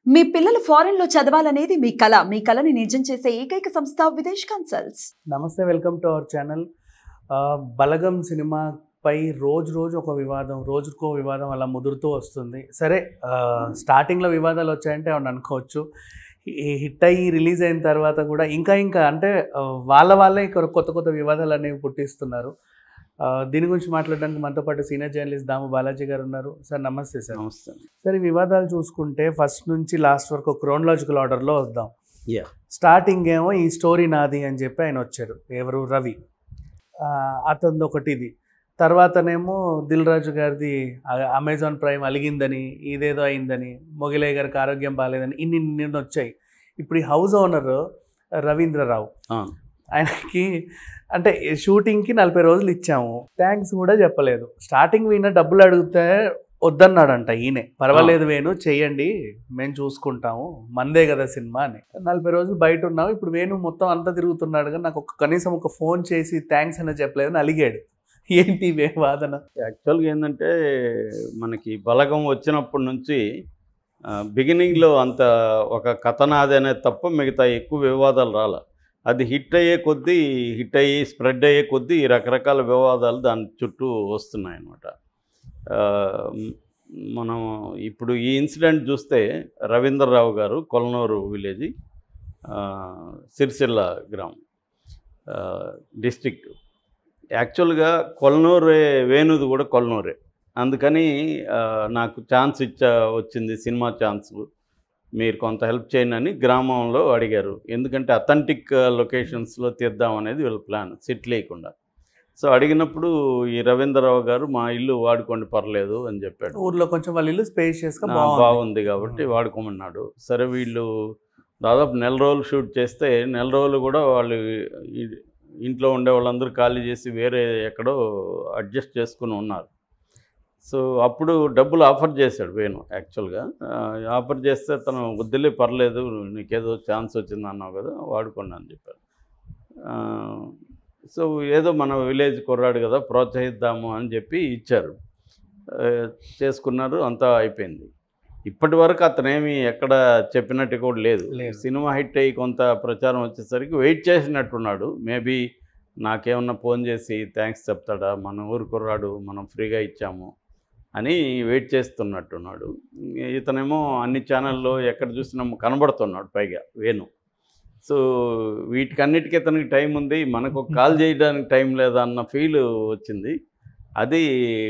మీ పిల్లలు ఫారెన్ లో చదవాలనేది మీ కల మీ కలని నిజం చేసే ఏకైక సంస్థ విదేశ్ కన్సల్ట్స్ నమస్తే welcome to our channel Balagam సినిమాపై రోజు రోజు ఒక వివాదం రోజుకో వివాదం అలా ముదురుతూ వస్తుంది సరే ఆ, స్టార్టింగ్లో వివాదాలు వచ్చాయంటే అవును అనుకోవచ్చు ఈ హిట్ అయ్యి రిలీజ్ అయిన తర్వాత కూడా ఇంకా ఇంకా అంటే ఆ, వాళ్ళ వాళ్ళే ఇక్కడ కొత్త కొత్త వివాదాలు అనేవి పుట్టిస్తున్నారు ఆ, దీని గురించి మాట్లాడడానికి మనతో పాటు సీనియర్ జర్నలిస్ట్ దాము బాలాజీ గారు ఉన్నారు సార్ నమస్తే సార్ నమస్తే సరే ఈ వివాదాలు చూసుకుంటే ఫస్ట్ నుంచి లాస్ట్ వరకు క్రోనలాజికల్ ఆర్డర్లో వద్దాం యా స్టార్టింగ్ ఏమో ఈ స్టోరీ నాది అని చెప్పి ఆయన వచ్చాడు ఎవరు రవి అతనిది ఒకటి ఇది తర్వాతనేమో దిల్ రాజు గారిది ఆ- అమెజాన్ ప్రైమ్ అలిగిందని ఇదేదో అయిందని మొగిలయ్య గారికి ఆరోగ్యం బాగాలేదని ఇన్ని ఇన్ని వచ్చాయి ఇప్పుడు ఈ హౌస్ ఓనర్ రవీంద్రరావు అవును. ఆయనకి అంటే షూటింగ్కి నలభై రోజులు ఇచ్చాము థ్యాంక్స్ కూడా చెప్పలేదు స్టార్టింగ్ ఈయన డబ్బులు అడిగితే వద్దన్నాడంట ఈయనే పర్వాలేదు వేణు చెయ్యండి మేము చూసుకుంటాము మందే కదా సినిమా అని నలభై రోజులు బయట ఉన్నాము ఇప్పుడు వేణు మొత్తం అంతా తిరుగుతున్నాడు కానీ నాకు ఒక కనీసం ఒక ఫోన్ చేసి థ్యాంక్స్ అని చెప్పలేదని అలిగాడు ఏంటి వే వాదన యాక్చువల్గా ఏంటంటే మనకి బలగం వచ్చినప్పటి నుంచి బిగినింగ్లో అంత ఒక కథనాది అనేది తప్ప మిగతా ఎక్కువ వివాదాలు రాల అది హిట్ అయ్యే కొద్దీ హిట్ అయ్యి స్ప్రెడ్ అయ్యే కొద్దీ ఈ రకరకాల వివాదాలు దాని చుట్టూ వస్తున్నాయి అన్నమాట ఆ, మ్, మనం ఇప్పుడు ఈ ఇన్సిడెంట్ చూస్తే రవీంద్రరావు గారు కొలనూరు విలేజ్ సిరిసిల్ల గ్రామం డిస్ట్రిక్ట్ యాక్చువల్గా కొలనూరే వేణుది కూడా కొలనూరే అందుకని ఆ, నాకు ఛాన్స్ ఇచ్చా వచ్చింది సినిమా ఛాన్స్ మీరు కొంత హెల్ప్ చేయండి అని గ్రామంలో అడిగారు ఎందుకంటే అథెంటిక్ లొకేషన్స్లో తీద్దాం అనేది వీళ్ళ ప్లాన్ సిట్ లేకుండా సో అడిగినప్పుడు ఈ రవీంద్రరావు గారు మా ఇల్లు వాడుకోండి పర్లేదు అని చెప్పాడు ఊర్లో కొంచెం వాళ్ళ ఇల్లు స్పేషియస్గా ఆ, బాగుంది బాగుంది కాబట్టి వాడుకోమన్నాడు సరే వీళ్ళు దాదాపు నెల రోజులు షూట్ చేస్తే నెల రోజులు కూడా వాళ్ళు ఈ- ఇంట్లో ఉండే వాళ్ళందరూ ఖాళీ చేసి వేరే ఎక్కడో అడ్జస్ట్ చేసుకుని ఉన్నారు సో అప్పుడు డబ్బులు ఆఫర్ చేశాడు వేణు యాక్చువల్గా ఆ, ఆఫర్ చేస్తే తను వద్దులే పర్లేదు నీకేదో ఛాన్స్ వచ్చింది అన్నావు కదా వాడుకోండి అని చెప్పారు ఆ, సో ఏదో మన విలేజ్ కుర్రాడు కదా ప్రోత్సహిద్దాము అని చెప్పి ఇచ్చారు ఆ, చేసుకున్నారు అంతా అయిపోయింది ఇప్పటి వరకు అతనేమి ఎక్కడ చెప్పినట్టు కూడా లేదు లేదు. సినిమా హిట్ అయ్యి కొంత ప్రచారం వచ్చేసరికి వెయిట్ చేసినట్టున్నాడు మేబీ నాకేమన్నా ఫోన్ చేసి థ్యాంక్స్ చెప్తాడా మన ఊరు కుర్రాడు మనం ఫ్రీగా ఇచ్చాము అని వెయిట్ చేస్తున్నట్టున్నాడు ఇతనేమో అన్ని ఛానల్లో ఎక్కడ చూసినా కనబడుతున్నాడు పైగా వేణు సో వీటికన్నిటికీ ఇతనికి టైం ఉంది మనకు ఒక కాల్ చేయడానికి టైం లేదా అన్న ఫీల్ వచ్చింది అది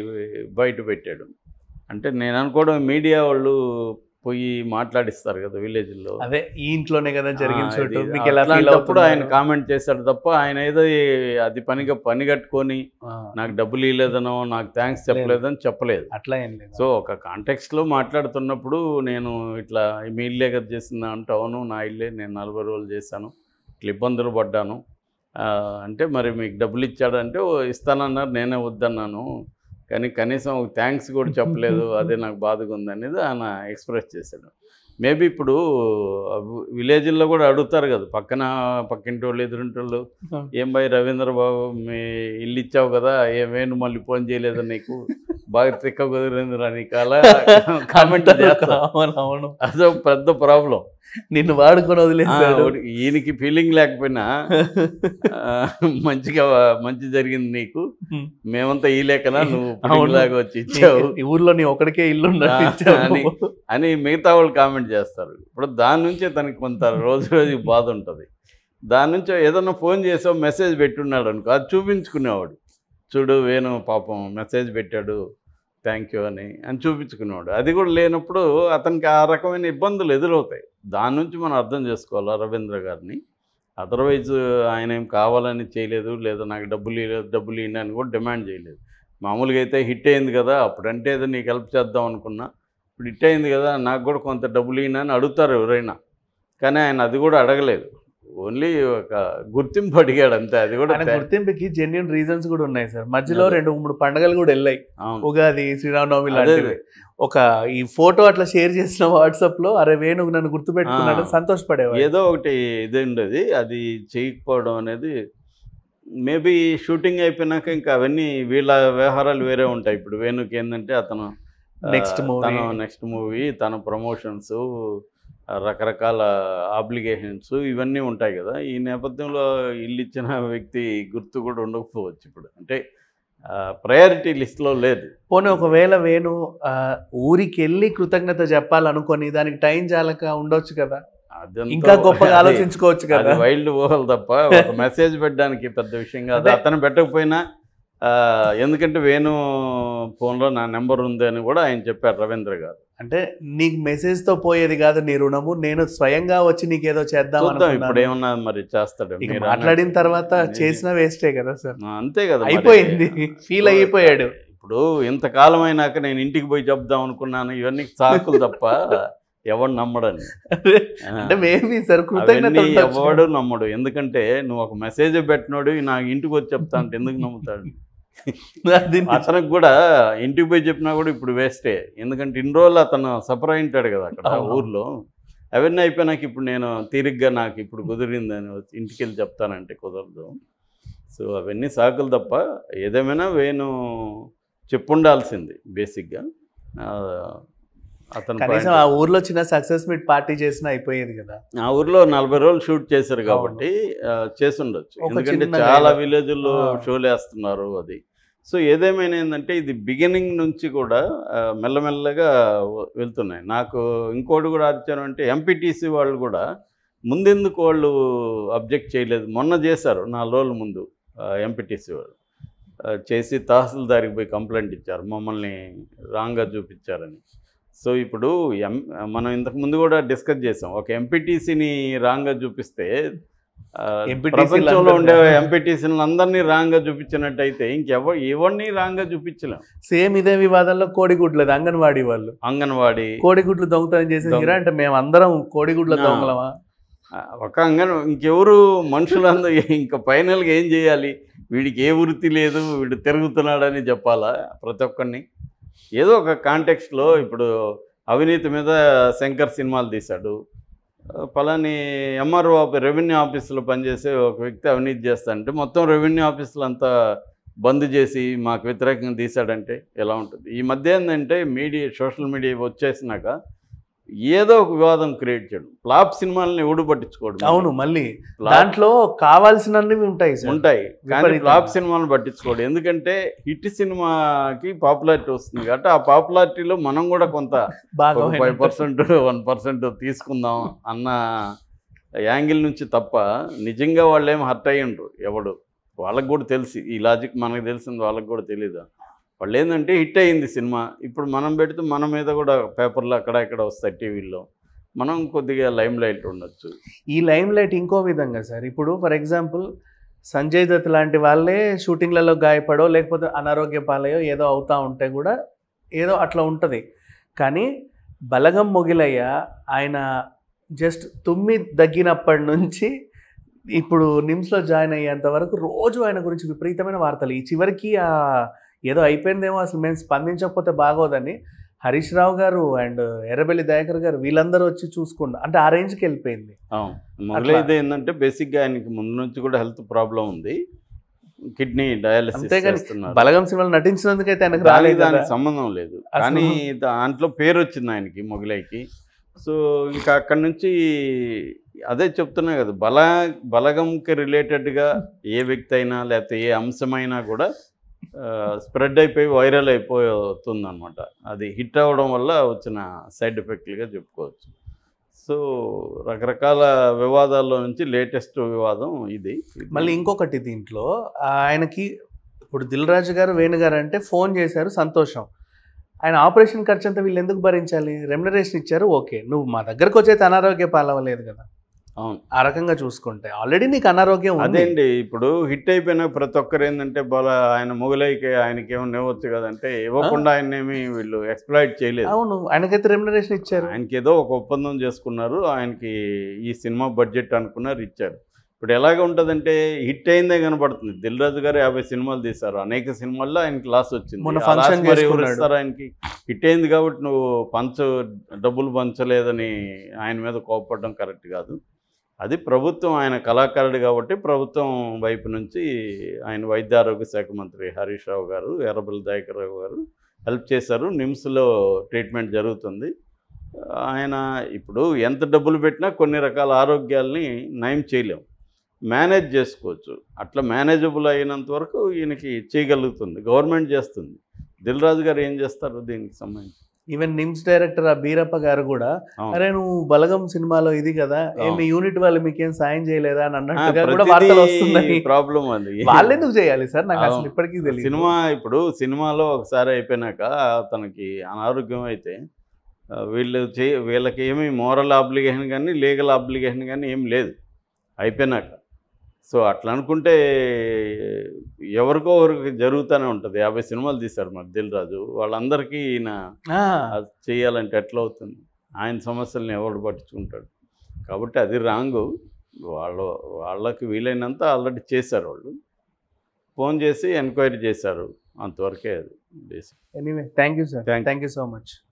బయట పెట్టాడు అంటే నేను అనుకోవడం మీడియా వాళ్ళు పోయి మాట్లాడిస్తారు కదా విలేజ్లో అదే ఈ ఇంట్లోనే కదా జరిగిన ఆ, చోటు ఇది మీకు ఎలా ఫీల్ అట్లాంటప్పుడు ఆయన అవుతుంది కామెంట్ చేశాడు తప్ప ఆయన ఏదో అది పనిగా పని కట్టుకొని నాకు డబ్బులు ఇవ్వలేదనో నాకు థ్యాంక్స్ చెప్పలేదని చెప్పలేదు అట్లా ఏం లేదు సో ఒక కాంటెక్స్ట్లో మాట్లాడుతున్నప్పుడు నేను ఇట్లా మీ ఇల్లే కదా చేసిందా అంటే అవును నా ఇల్లే నేను నలభై రోజులు చేశాను ఇట్లా ఇబ్బందులు పడ్డాను ఆ, అంటే మరి మీకు డబ్బులు ఇచ్చాడంటే "ఓ, ఇస్తానన్నారు నేనే వద్దన్నాను కానీ కనీసం ఒక థ్యాంక్స్ కూడా చెప్పలేదు అదే నాకు బాధగా ఉంది అనేది ఆయన ఎక్స్ప్రెస్ చేశాడు మేబీ ఇప్పుడు విలేజ్లో కూడా అడుగుతారు కదా పక్కన పక్కింటి వాళ్ళు ఎదురింటి వాళ్ళు ఏం బాయ్ రవీంద్ర బాబు మీ ఇల్లు ఇచ్చావు కదా ఏమేను మళ్ళీ ఫోన్ చేయలేదు నీకు బాగా తిక్క కుదిరిందిరా నీకు అలా కామెంట్ చేస్తా అవును అవును అదో పెద్ద ప్రాబ్లం నిన్ను వాడుకొని వదిలేసాడు ఈయనకి ఫీలింగ్ లేకపోయినా ఆ, మంచిగా మంచి జరిగింది నీకు మేమంతా ఈ లేకనా నువ్వు అవును. పుడింగ్ లాగా వచ్చి ఇచ్చావు ఈ ఊర్లో నీ ఒకడికే ఇల్లు ఉన్నట్టు ఆ, ఇచ్చావు. అని. అని మిగతా వాళ్ళు కామెంట్ చేస్తారు ఇప్పుడు దాని నుంచే తనకి కొంత రోజు రోజుకి బాధ ఉంటుంది దాని నుంచి ఏదన్నా ఫోన్ చేసో మెసేజ్ పెట్టున్నాడు అనుకో అది చూపించుకునేవాడు చూడు వేణు పాపం మెసేజ్ పెట్టాడు థ్యాంక్ యూ అని అని చూపించుకునేవాడు అది కూడా లేనప్పుడు అతనికి ఆ రకమైన ఇబ్బందులు ఎదురవుతాయి దాని నుంచి మనం అర్థం చేసుకోవాలి రవీంద్ర గారిని అదర్వైజ్ ఆయన ఏం కావాలని చేయలేదు లేదా నాకు డబ్బులు ఇవ్వలేదు డబ్బులు ఇవ్వండి అని కూడా డిమాండ్ చేయలేదు మామూలుగా అయితే హిట్ అయింది కదా అప్పుడంటే ఏదో నీకు హెల్ప్ చేద్దాం అనుకున్నా ఇప్పుడు హిట్ అయింది కదా నాకు కూడా కొంత డబ్బులు ఇవ్వను అని అడుగుతారు ఎవరైనా కానీ ఆయన అది కూడా అడగలేదు ఓన్లీ ఒక గుర్తింపు అడిగాడు అంతే అది కూడా ఆయన తే- గుర్తింపుకి జెన్యున్ రీజన్స్ కూడా ఉన్నాయి సార్ మధ్యలో అదే. రెండు మూడు పండుగలు కూడా వెళ్ళాయి అవును. ఉగాది శ్రీరామనవమి అదే లాంటివి ఒక ఈ ఫోటో అట్లా షేర్ చేసిన వాట్సాప్ లో అరే వేణు నన్ను గుర్తుపెట్టుకున్నాడు ఆ. సంతోషపడేవాడు ఏదో ఒకటి ఇది ఉండేది అది చేయకపోవడం అనేది మేబీ షూటింగ్ అయిపోయినాక ఇంకా అవన్నీ వీళ్ళ వ్యవహారాలు వేరే ఉంటాయి ఇప్పుడు వేణుకి ఏంటంటే అతను ఆ, Next movie. తన నెక్స్ట్ మూవీ తన ప్రమోషన్స్ రకరకాల ఆబ్లిగేషన్స్ ఇవన్నీ ఉంటాయి కదా ఈ నేపథ్యంలో ఇల్లు ఇచ్చిన వ్యక్తి గుర్తు కూడా ఉండకపోవచ్చు ఇప్పుడు అంటే ప్రయారిటీ లిస్ట్లో లేదు పోనీ ఒకవేళ వేణు ఆ, ఊరికి వెళ్ళి కృతజ్ఞత చెప్పాలనుకొని దానికి టైం చాలక ఉండొచ్చు కదా అదంతా- ఇంకా గొప్పగా అది- ఆలోచించుకోవచ్చు అది కదా వైల్డ్ ఊహలు తప్ప ఒక మెసేజ్ పెట్టడానికి పెద్ద విషయం కాదు అంటే- అతను పెట్టకపోయినా ఆ, ఎందుకంటే వేణు ఫోన్లో నా నెంబర్ ఉంది అని కూడా ఆయన చెప్పారు రవీంద్ర గారు అంటే నీకు మెసేజ్ తో పోయేది కాదు నీ రుణము నేను స్వయంగా వచ్చి నీకేదో చేద్దాం చూద్దాం ఇప్పుడు అనుకున్నాను. ఏమన్నా మరి చేస్తాడు ఇక మీరు మాట్లాడిన అన్నట్టు. తర్వాత నేను- చేసిన వేస్టే కదా సార్ ఆ, అంతే కదా మరి. అయిపోయింది ఫీల్ అయిపోయాడు ఇప్పుడు ఇంతకాలం అయినాక నేను ఇంటికి పోయి చెప్దాం అనుకున్నాను ఇవన్నీ సాకులు తప్ప ఎవడు నమ్మడని ఆ. అంటే మేబీ సార్ కృతజ్ఞత అవన్నీ ఉండొచ్చు. ఎవడు నమ్మడు ఎందుకంటే నువ్వు ఒక మెసేజ్ పెట్టినోడు నాకు ఇంటికి వచ్చి చెప్తా అంటే ఎందుకు నమ్ముతాడు అది నిజం. అతనికి కూడా ఇంటికి పోయి చెప్పినా కూడా ఇప్పుడు వేస్టే ఎందుకంటే ఇన్ని రోజులు అతను సఫర్ అయింటాడు కదా అక్కడ అవును. ఊర్లో అవన్నీ అయిపోయినాక ఇప్పుడు నేను తీరిగ్గా నాకు ఇప్పుడు కుదిరిందని వచ్చి ఇంటికి వెళ్ళి చెప్తానంటే కుదరదు సో అవన్నీ సాకులు తప్ప ఏదేమైనా వేణు చెప్పుండాల్సింది బేసిక్గా ఆ, అతను కనీసం ఆ ఊర్లో చిన్న సక్సెస్ మీట్ పార్టీ చేసినా అయిపోయేది కదా ఆ ఊర్లో నలభై రోజులు షూట్ చేశారు కాబట్టి ఆ, చేసుండొచ్చు ఒక ఎందుకంటే చిన్న చాలా డైలాగ్. విలేజ్ల్లో ఆ. షోలు వేస్తున్నారు అది సో ఏదేమైనా ఏంటంటే ఇది బిగినింగ్ నుంచి కూడా ఆ, మెల్లమెల్లగా వ- వెళ్తున్నాయి నాకు ఇంకోటి కూడా ఆశ్చర్యం అంటే ఎంపీటీసీ వాళ్ళు కూడా ముందెందుకు వాళ్ళు అబ్జెక్ట్ చేయలేదు మొన్న చేశారు నాలుగు రోజుల ముందు ఎంపీటీసీ వాళ్ళు ఆ, చేసి తహసీల్దారికి పోయి కంప్లైంట్ ఇచ్చారు మమ్మల్ని రాంగ్గా చూపించారని సో ఇప్పుడు ఎం మనం ఇంతకు ముందు కూడా డిస్కస్ చేసాం ఒక ఎంపీటీసీని రాంగ్గా చూపిస్తే ఆ, MPTC ప్రపంచంలో లందరూ ఉండే ఎంపీటీసీలను అందరినీ రాంగ్గా చూపించినట్టయితే ఇంకెవ ఎవరిని రాంగ్గా చూపించలేం సేమ్ ఇదే వివాదంలో కోడిగుడ్లది అంగన్వాడీ వాళ్ళు అంగన్వాడీ కోడిగుడ్లు దొంగతనం చేసేసిరా అంటే మేము అందరం కోడిగుడ్ల ఆ. దొంగలమా ఆ, ఒక అంగన్ ఇంకెవరు మనుషులందరూ ఇంకా ఫైనల్గా ఏం చేయాలి వీడికి ఏ వృత్తి లేదు వీడు తిరుగుతున్నాడని చెప్పాలా ప్రతి ఒక్కరిని ఏదో ఒక కాంటెక్స్ట్లో ఇప్పుడు అవినీతి మీద శంకర్ సినిమాలు తీశాడు ఆ, పలాని ఎంఆర్ఓ ఆఫీ రెవెన్యూ ఆఫీసులో పనిచేసే ఒక వ్యక్తి అవినీతి చేస్తాడంటే మొత్తం రెవెన్యూ ఆఫీసులు అంతా బంద్ చేసి మాకు వ్యతిరేకంగా తీశాడంటే ఎలా ఉంటుంది ఈ మధ్య ఏంటంటే మీడియా సోషల్ మీడియా వచ్చేసినాక ఏదో ఒక వివాదం క్రియేట్ చేయడం ఫ్లాప్ సినిమాలని ఎవడు పట్టించుకోడు అవును మళ్ళీ Flop దాంట్లో కావాల్సినవి ఉంటాయి సార్ ఉంటాయి కానీ విపరీతంగా. ఫ్లాప్ సినిమాలను పట్టించుకోడు ఎందుకంటే హిట్ సినిమాకి పాపులారిటీ వస్తుంది కాబట్టి ఆ పాపులారిటీలో మనం కూడా కొంత బాగా ఫైవ్ పర్సెంట్ వన్ పర్సెంట్ తీసుకుందాం అన్న యాంగిల్ నుంచి తప్ప నిజంగా వాళ్ళు ఏం హర్ట్ అయ్యిండ్రు ఎవడు వాళ్ళకి కూడా తెలిసి ఈ లాజిక్ మనకు తెలిసింది వాళ్ళకి కూడా తెలియదు వాళ్ళు ఏంటంటే హిట్ అయ్యింది సినిమా ఇప్పుడు మనం పెడితే మన మీద కూడా పేపర్లు అక్కడ ఇక్కడ వస్తాయి టీవీల్లో మనం కొద్దిగా లైమ్ లైట్ ఉండొచ్చు ఈ లైమ్ లైట్ ఇంకో విధంగా సార్ ఇప్పుడు ఫర్ ఎగ్జాంపుల్ సంజయ్ దత్ లాంటి వాళ్ళే షూటింగ్లలో గాయపడో లేకపోతే అనారోగ్య పాలయో ఏదో అవుతా ఉంటే కూడా ఏదో అట్లా ఉంటుంది కానీ బలగం మొగిలయ్య ఆయన జస్ట్ తుమ్మి దగ్గినప్పటి నుంచి ఇప్పుడు నిమ్స్లో జాయిన్ అయ్యేంత వరకు రోజు ఆయన గురించి విపరీతమైన వార్తలు ఈ చివరికి ఆ ఏదో అయిపోయిందేమో అసలు మేము స్పందించకపోతే బాగోదని హరీష్ రావు గారు అండ్ ఎర్రబెల్లి దయాకర్ గారు వీళ్ళందరూ వచ్చి చూసుకుంటా అంటే ఆ రేంజ్కి వెళ్ళిపోయింది అవును మొదలైతే ఏంటంటే బేసిక్గా ఆయనకి ముందు నుంచి కూడా హెల్త్ ప్రాబ్లం ఉంది కిడ్నీ డయాలిసిస్ అంతేగాని చేస్తున్నారు బలగం సినిమాలు నటించినందుకైతే ఆయనకు దానికి రాలేదు కదా. దానికి సంబంధం లేదు అసలు- కానీ దాంట్లో పేరు వచ్చింది ఆయనకి మొగలైకి సో ఇంకా అక్కడి నుంచి అదే చెప్తున్నా కదా బల బలగంకి రిలేటెడ్గా ఏ వ్యక్తి అయినా లేకపోతే ఏ అంశమైనా కూడా స్ప్రెడ్ అయిపోయి వైరల్ అయిపోతుంది అనమాట అది హిట్ అవ్వడం వల్ల వచ్చిన సైడ్ ఎఫెక్ట్లుగా చెప్పుకోవచ్చు సో రకరకాల వివాదాల్లో నుంచి లేటెస్ట్ వివాదం ఇది మళ్ళీ ఇంకొకటి దీంట్లో ఆయనకి ఇప్పుడు దిల్ రాజు గారు వేణు గారు అంటే ఫోన్ చేశారు సంతోషం ఆయన ఆపరేషన్ ఖర్చు అంతా వీళ్ళు ఎందుకు భరించాలి రెమ్యునరేషన్ ఇచ్చారు ఓకే నువ్వు మా దగ్గరకు వచ్చైతే అనారోగ్య పాలవలేదు కదా అవును ఆ రకంగా చూసుకుంటే ఆల్రెడీ నీకు అనారోగ్యం ఉంది అదేండి ఇప్పుడు హిట్ అయిపోయిన ప్రతి ఒక్కరు ఏంటంటే బల ఆయన మొగలైకి ఆయనకి ఏమన్నా ఇవ్వచ్చు కదంటే ఇవ్వకుండా ఆయన ఏమి వీళ్ళు ఎక్స్ప్లాయిట్ చేయలేదు అవును ఆయనకైతే రెమ్యునరేషన్ ఇచ్చారు ఆయనకి ఏదో ఒక ఒప్పందం చేసుకున్నారు ఆయనకి ఈ సినిమా బడ్జెట్ అనుకున్నారు ఇచ్చారు ఇప్పుడు ఎలాగ ఉంటుందంటే హిట్ అయిందే కనబడుతుంది దిల్ రాజు గారు యాభై సినిమాలు తీశారు అనేక సినిమాల్లో ఆయనకి లాస్ వచ్చింది మొన్న ఆ function loss మరి ఎవరు చేసుకున్నాడు. ఇస్తారు ఆయనకి హిట్ అయింది కాబట్టి నువ్వు పంచ డబ్బులు పంచలేదని ఆయన మీద కోపడడం కరెక్ట్ కాదు అది ప్రభుత్వం ఆయన కళాకారుడు కాబట్టి ప్రభుత్వం వైపు నుంచి ఆయన వైద్య ఆరోగ్య శాఖ మంత్రి హరీష్ రావు గారు ఎర్రబెల్లి దయాకర్ రావు గారు హెల్ప్ చేశారు నిమ్స్లో ట్రీట్మెంట్ జరుగుతుంది ఆయన ఇప్పుడు ఎంత డబ్బులు పెట్టినా కొన్ని రకాల ఆరోగ్యాల్ని నయం చేయలేం మేనేజ్ చేసుకోవచ్చు అట్లా మేనేజబుల్ అయినంత వరకు ఈయనకి చేయగలుగుతుంది గవర్నమెంట్ చేస్తుంది దిల్ రాజు గారు ఏం చేస్తారు దీనికి సంబంధించి ఈవెన్ నిమ్స్ డైరెక్టర్ ఆ బీరప్ప గారు కూడా అవును. అరే నువ్వు బలగం సినిమాలో ఇది కదా ఏమి అవును. యూనిట్ వాళ్ళు మీకేం సాయం చేయలేదా అని ఆ, అన్నట్టుగా కూడా ప్రతిదీ వార్తలు వస్తున్నాయి ప్రాబ్లం అది వాళ్ళు ఎందుకు చేయాలి సార్ నాకు అసలు అవును. ఇప్పటికీ తెలియదు సినిమా ఇప్పుడు సినిమాలో ఒకసారి అయిపోయినాక తనకి అనారోగ్యం అయితే ఆ, వీళ్ళు చే వీళ్ళకి ఏమీ మోరల్ అబ్లిగేషన్ కానీ లీగల్ అబ్లిగేషన్ కానీ ఏం లేదు అయిపోయినాక సో అట్లా అనుకుంటే ఎవరికో ఒకరికి జరుగుతూనే ఉంటుంది యాభై సినిమాలు తీశారు మరి దిల్ రాజు వాళ్ళందరికీ ఈయన ఆ, అది చేయాలంటే ఎట్లా అవుతుంది ఆయన సమస్యల్ని ఎవరు పట్టించుకుంటాడు కాబట్టి అది రాంగు వాళ్ళ వాళ్ళకి వీలైనంత ఆల్రెడీ చేశారు వాళ్ళు ఫోన్ చేసి ఎంక్వైరీ చేశారు అంతవరకే అది basic anyway thank you sir Thank you. Thank you so much